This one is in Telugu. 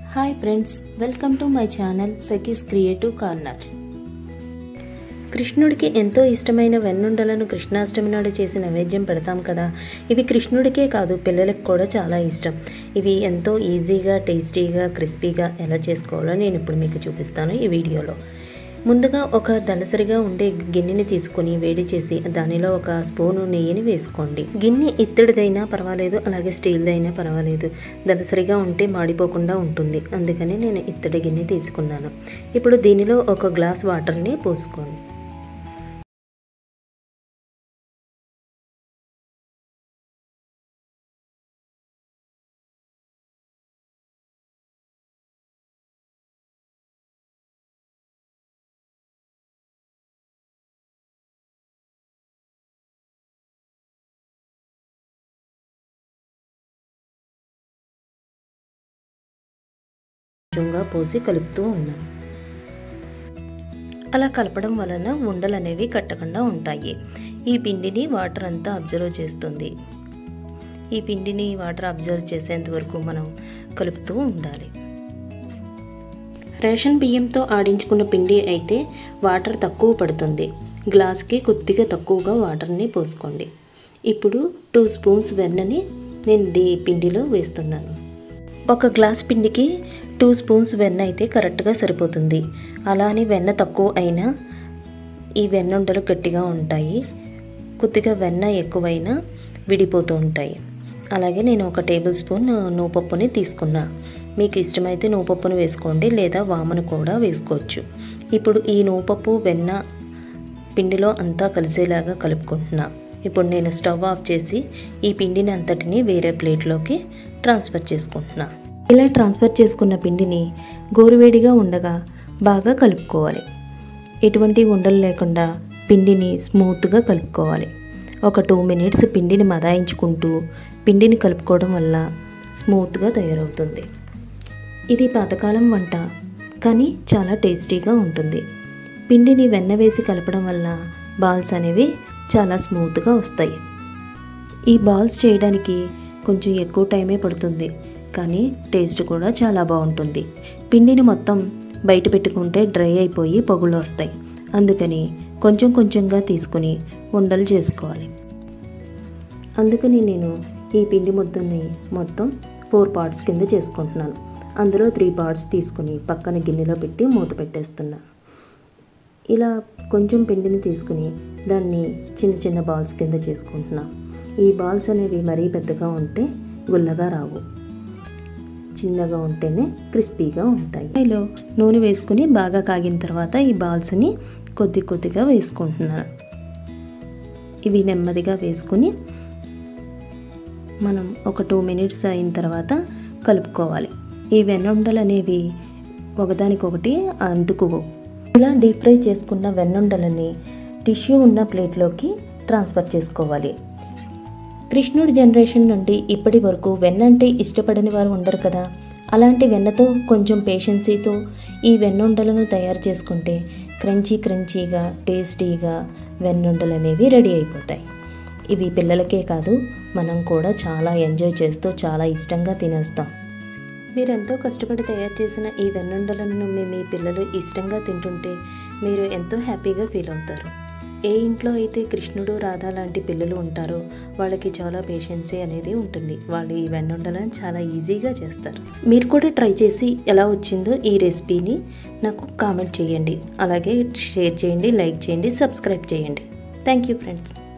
hi friends welcome to my channel Sakhi's creative corner కృష్ణుడికి ఎంతో ఇష్టమైన వెన్నుండలను కృష్ణాష్టమి నాడు చేసి నైవేద్యం పెడతాం కదా ఇవి కృష్ణుడికే కాదు పిల్లలకు కూడా చాలా ఇష్టం ఇవి ఎంతో ఈజీగా టేస్టీగా క్రిస్పీగా ఎలా చేసుకోవాలో నేను ఇప్పుడు మీకు చూపిస్తాను ఈ వీడియోలో ముందుగా ఒక దళసరిగా ఉండే గిన్నెని తీసుకొని వేడి చేసి దానిలో ఒక స్పూను నెయ్యిని వేసుకోండి గిన్నె ఇత్తడిదైనా పర్వాలేదు అలాగే స్టీల్దైనా పర్వాలేదు దళసరిగా ఉంటే మాడిపోకుండా ఉంటుంది అందుకని నేను ఇత్తడి గిన్నె తీసుకున్నాను ఇప్పుడు దీనిలో ఒక గ్లాస్ వాటర్ని పోసుకోండి కొంచెంగా పోసి కలుపుతూ ఉన్నాను అలా కలపడం వలన ఉండలు అనేవి కట్టకుండా ఉంటాయి ఈ పిండిని వాటర్ అంతా అబ్జర్వ్ చేస్తుంది ఈ పిండిని వాటర్ అబ్జర్వ్ చేసేంత వరకు మనం కలుపుతూ ఉండాలి రేషన్ బియ్యంతో ఆడించుకున్న పిండి అయితే వాటర్ తక్కువ పడుతుంది గ్లాస్కి కొద్దిగా తక్కువగా వాటర్ని పోసుకోండి ఇప్పుడు టూ స్పూన్స్ వెన్నని నేను దీ పిండిలో వేస్తున్నాను ఒక గ్లాస్ పిండికి టూ స్పూన్స్ వెన్న అయితే కరెక్ట్గా సరిపోతుంది అలా అని వెన్న తక్కువ అయినా ఈ వెన్న ఉండలు గట్టిగా ఉంటాయి కొద్దిగా వెన్న ఎక్కువైనా విడిపోతూ ఉంటాయి అలాగే నేను ఒక టేబుల్ స్పూన్ నూపప్పుని తీసుకున్నా మీకు ఇష్టమైతే నూపప్పును వేసుకోండి లేదా వామను కూడా వేసుకోవచ్చు ఇప్పుడు ఈ నూపప్పు వెన్న పిండిలో అంతా కలిసేలాగా కలుపుకుంటున్నా ఇప్పుడు నేను స్టవ్ ఆఫ్ చేసి ఈ పిండిని అంతటిని వేరే ప్లేట్లోకి ట్రాన్స్ఫర్ చేసుకుంటున్నా ఇలా ట్రాన్స్ఫర్ చేసుకున్న పిండిని గోరువేడిగా ఉండగా బాగా కలుపుకోవాలి ఎటువంటి ఉండలు లేకుండా పిండిని స్మూత్గా కలుపుకోవాలి ఒక టూ మినిట్స్ పిండిని మదాయించుకుంటూ పిండిని కలుపుకోవడం వల్ల స్మూత్గా తయారవుతుంది ఇది పాతకాలం వంట కానీ చాలా టేస్టీగా ఉంటుంది పిండిని వెన్న వేసి కలపడం వల్ల బాల్స్ అనేవి చాలా స్మూత్గా వస్తాయి ఈ బాల్స్ చేయడానికి కొంచెం ఎక్కువ టైమే పడుతుంది కానీ టేస్ట్ కూడా చాలా బాగుంటుంది పిండిని మొత్తం బయట పెట్టుకుంటే డ్రై అయిపోయి పొగులు వస్తాయి అందుకని కొంచెం కొంచెంగా తీసుకుని ఉండలు చేసుకోవాలి అందుకని నేను ఈ పిండి ముద్దని మొత్తం ఫోర్ పార్ట్స్ కింద చేసుకుంటున్నాను అందులో త్రీ పార్ట్స్ తీసుకుని పక్కన గిన్నెలో పెట్టి మూత పెట్టేస్తున్నాను ఇలా కొంచెం పిండిని తీసుకుని దాన్ని చిన్న చిన్న బాల్స్ కింద చేసుకుంటున్నా ఈ బాల్స్ అనేవి మరీ పెద్దగా ఉంటే గుల్లగా రావు చిన్నగా ఉంటేనే క్రిస్పీగా ఉంటాయి ఆయిల్లో నూనె వేసుకుని బాగా కాగిన తర్వాత ఈ బాల్స్ని కొద్ది కొద్దిగా వేసుకుంటున్నాను ఇవి నెమ్మదిగా వేసుకుని మనం ఒక టూ మినిట్స్ అయిన తర్వాత కలుపుకోవాలి ఈ వెన్నుండలు అనేవి ఒకదానికొకటి అంటుకువు ఇలా డీప్ ఫ్రై చేసుకున్న వెన్నుండలని టిష్యూ ఉన్న ప్లేట్లోకి ట్రాన్స్ఫర్ చేసుకోవాలి కృష్ణుడి జనరేషన్ నుండి ఇప్పటి వరకు వెన్న అంటే ఇష్టపడని వారు ఉండరు కదా అలాంటి వెన్నతో కొంచెం పేషెన్సీతో ఈ వెన్నుండలను తయారు చేసుకుంటే క్రంచీ క్రంచీగా టేస్టీగా వెన్నుండలు అనేవి రెడీ అయిపోతాయి ఇవి పిల్లలకే కాదు మనం కూడా చాలా ఎంజాయ్ చేస్తూ చాలా ఇష్టంగా తినేస్తాం మీరెంతో కష్టపడి తయారు చేసిన ఈ వెన్నుండలను మీ మీ పిల్లలు ఇష్టంగా తింటుంటే మీరు ఎంతో హ్యాపీగా ఫీల్ అవుతారు ఏ ఇంట్లో అయితే కృష్ణుడు రాధా లాంటి పిల్లలు ఉంటారో వాళ్ళకి చాలా పేషెన్సీ అనేది ఉంటుంది వాళ్ళు ఈ వెన్నుండలను చాలా ఈజీగా చేస్తారు మీరు కూడా ట్రై చేసి ఎలా వచ్చిందో ఈ రెసిపీని నాకు కామెంట్ చేయండి అలాగే షేర్ చేయండి లైక్ చేయండి సబ్స్క్రైబ్ చేయండి థ్యాంక్ యూ ఫ్రెండ్స్